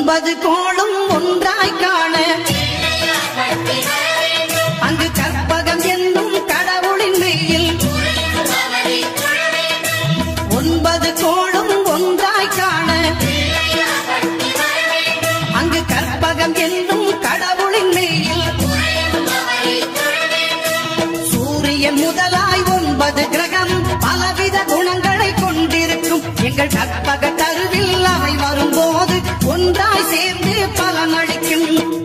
ஒன்பது கோளும் ஒன்றாய் காண அங்கு கற்பகம் என்னும் கடவுளின் மெய்யில் ஒன்பது கோளும் ஒன்றாய் காண அங்கு கற்பகம் என்னும் கடவுளின் மெய்யில் சூரியன் முதலாய் ஒன்பது கிரகம் பலவித குணங்களை கொண்டிருக்கும் எங்கள் கற்பக கருவில் அவை வரும்போது ஒன்றாய் சேர்ந்து பலனளிக்கும்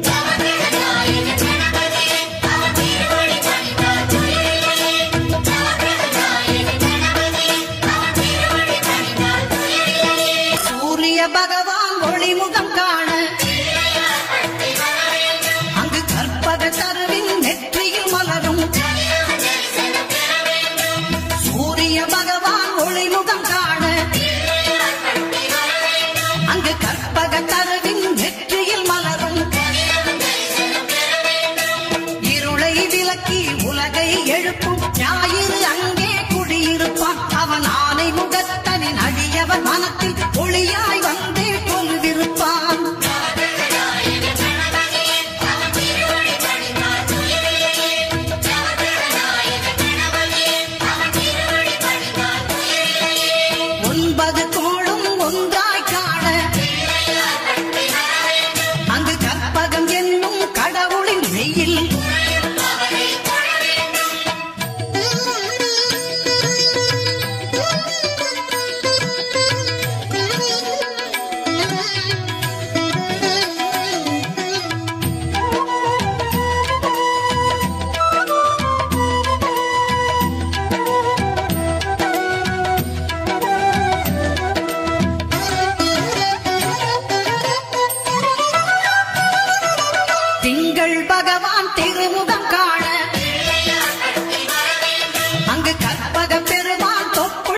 சூரிய பகவான் ஒளிமுகம் காண அங்கு கற்பக கருவின் நெற்றியில் மலரும் சூரிய பகவான் ஒளிமுகம் காண அங்கு கற்பக கருவின் நெற்றியில் மலரும் இருளை விலக்கி உலகை எழுப்பும் ஞாயிறு அங்கே குடியிருப்பான் அவன் ஆனை முகத்தனின் அடியவன் மனத்தில் ஒளியாய் வந்து கொள்விருப்பான் ஒன்பது கோளும் ஒன்றாய் காண அங்கு கற்பகம் என்னும் கடவுளின் மெய்யில் திங்கள் பகவான் திருமுகம்